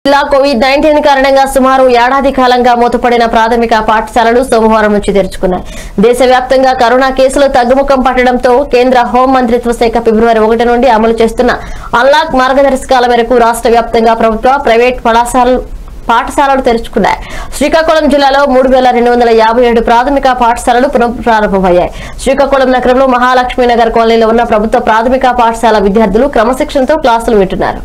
జిల్లా Covid nineteen కారణంగా సుమారు ఏడాది కాలంగా మూతపడిన ప్రాథమిక పాఠశాలలు సోమవారం నుంచి తెరుచుకున్నాయి దేశవ్యాప్తంగా కరోనా కేసులు తగ్గుముఖం పట్టడంతో కేంద్ర హోం మంత్రిత్వ శాఖ ఫిబ్రవరి ఒకటి నుండి అమలు చేస్తున్న అన్లాక్ మార్గదర్శకాల మేరకు రాష్ట్ర వ్యాప్తంగా ప్రభుత్వ ప్రైవేట్ కళాశాలలు పాఠశాలలు తెరుచుకున్నాయి శ్రీకాకుళం జిల్లాలో మూడు వేల రెండు వందల యాభై ఏడు ప్రాథమిక పాఠశాలలు పునఃప్రారంభమయ్యాయి శ్రీకాకుళం నగరంలో మహాలక్ష్మి నగర్ కాలనీలో ఉన్న ప్రభుత్వ ప్రాథమిక పాఠశాల విద్యార్థులు క్రమశిక్షణతో క్లాసులు వింటున్నారు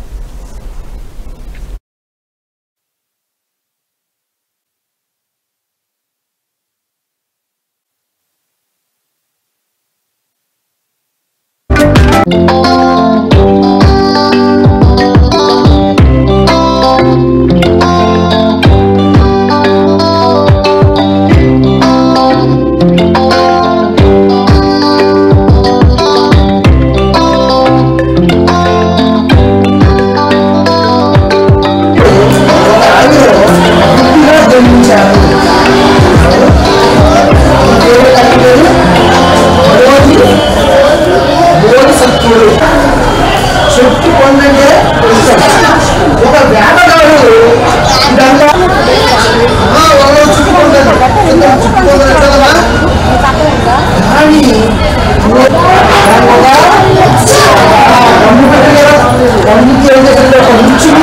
బోధిసత్తుడు చుట్టు పొందంటే ఒక వేటగాడు ఇదంతా ఆ, వాళ్ళు చుట్టుకుంటారు చుట్టుకుంటారు ఎట్లదమ్మా? కానీ దానివల్ల కన్ను పెట్టగల కన్నుకి ఏం చేసిందో ఒక ఉంచుని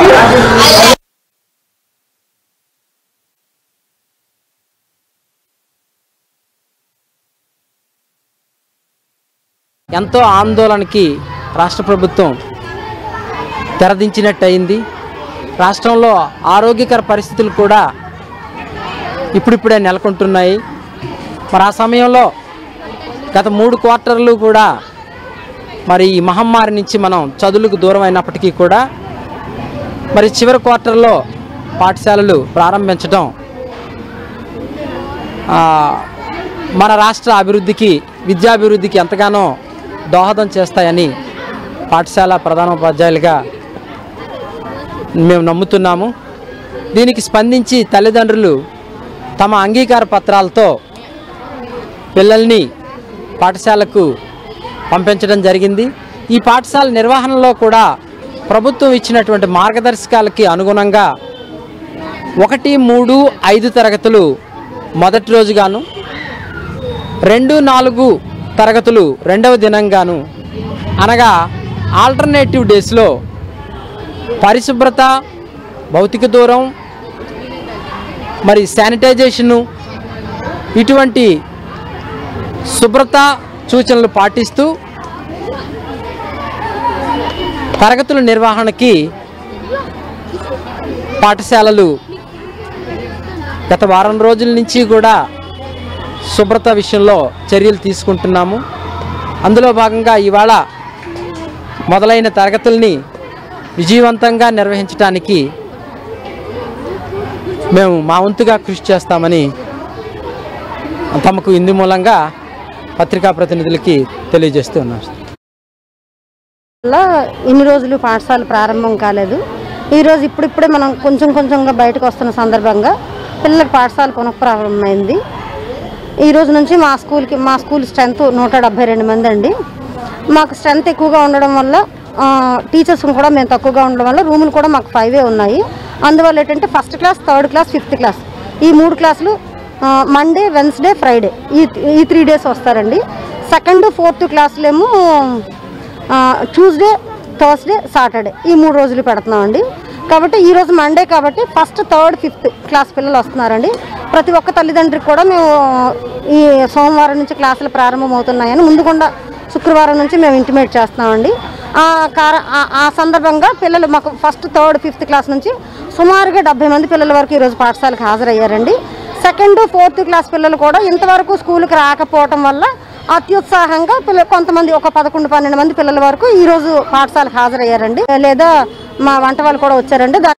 ఎంతో ఆందోళనకి రాష్ట్ర ప్రభుత్వం తెరదించినట్టు అయింది రాష్ట్రంలో ఆరోగ్యకర పరిస్థితులు కూడా ఇప్పుడిప్పుడే నెలకొంటున్నాయి మరి ఆ సమయంలో గత మూడు క్వార్టర్లు కూడా మరి ఈ మహమ్మారి నుంచి మనం చదువులకు దూరం అయినప్పటికీ కూడా మరి చివరి క్వార్టర్లో పాఠశాలలు ప్రారంభించడం ఆ, మన రాష్ట్ర అభివృద్ధికి విద్యాభివృద్ధికి ఎంతగానో దోహదం చేస్తాయని పాఠశాల ప్రధానోపాధ్యాయులుగా మేము నమ్ముతున్నాము దీనికి స్పందించి తల్లిదండ్రులు తమ అంగీకార పత్రాలతో పిల్లల్ని పాఠశాలకు పంపించడం జరిగింది ఈ పాఠశాల నిర్వహణలో కూడా ప్రభుత్వం ఇచ్చినటువంటి మార్గదర్శకాలకి అనుగుణంగా ఒకటి మూడు ఐదు తరగతులు మొదటి రోజుగాను రెండు నాలుగు తరగతులు రెండవ దినంగాను అనగా ఆల్టర్నేటివ్ డేస్లో పరిశుభ్రత భౌతిక దూరం మరి శానిటైజేషను ఇటువంటి శుభ్రత సూచనలు పాటిస్తూ తరగతుల నిర్వహణకి పాఠశాలలు గత వారం రోజుల నుంచి కూడా శుభ్రత విషయంలో చర్యలు తీసుకుంటున్నాము అందులో భాగంగా ఇవాళ మొదలైన తరగతుల్ని విజయవంతంగా నిర్వహించడానికి మేము మా వంతుగా కృషి చేస్తామని తమకు ఇందు మూలంగా పత్రికా ప్రతినిధులకి తెలియజేస్తూ ఉన్నారు వల్ల ఇన్ని రోజులు పాఠశాల ప్రారంభం కాలేదు ఈరోజు ఇప్పుడిప్పుడే మనం కొంచెం కొంచెంగా బయటకు వస్తున్న సందర్భంగా పిల్లలకి పాఠశాల పునఃప్రారంభమైంది ఈ రోజు నుంచి మా స్కూల్కి మా స్కూల్ స్ట్రెంత్ నూట డెబ్బై రెండు మంది అండి మాకు స్ట్రెంత్ ఎక్కువగా ఉండడం వల్ల టీచర్స్ కూడా మేము తక్కువగా ఉండడం వల్ల రూములు కూడా మాకు ఫైవే ఉన్నాయి అందువల్ల ఏంటంటే first class third class fifth class ఈ మూడు క్లాసులు మండే వెన్స్డే ఫ్రైడే ఈ ఈ త్రీ డేస్ వస్తారండి సెకండ్ ఫోర్త్ క్లాసులేమో ట్యూస్డే థర్స్డే సాటర్డే ఈ మూడు రోజులు పెడుతున్నామండి కాబట్టి ఈ రోజు మండే కాబట్టి ఫస్ట్ థర్డ్ ఫిఫ్త్ క్లాస్ పిల్లలు వస్తున్నారండి ప్రతి ఒక్క తల్లిదండ్రికి కూడా మేము ఈ సోమవారం నుంచి క్లాసులు ప్రారంభమవుతున్నాయని ముందుకుండా శుక్రవారం నుంచి మేము ఇంటిమేట్ చేస్తున్నామండి ఆ కార ఆ- ఆ సందర్భంగా పిల్లలు మాకు ఫస్ట్ థర్డ్ ఫిఫ్త్ క్లాస్ నుంచి సుమారుగా డెబ్బై మంది పిల్లల వరకు ఈరోజు పాఠశాలకు హాజరయ్యారండి సెకండ్ ఫోర్త్ క్లాస్ పిల్లలు కూడా ఇంతవరకు స్కూల్కి రాకపోవటం వల్ల అత్యుత్సాహంగా పిల్ల కొంతమంది ఒక పదకొండు పన్నెండు మంది పిల్లల వరకు ఈరోజు పాఠశాలకు హాజరయ్యారండి లేదా మా వంట వాళ్ళు కూడా వచ్చారండి దాని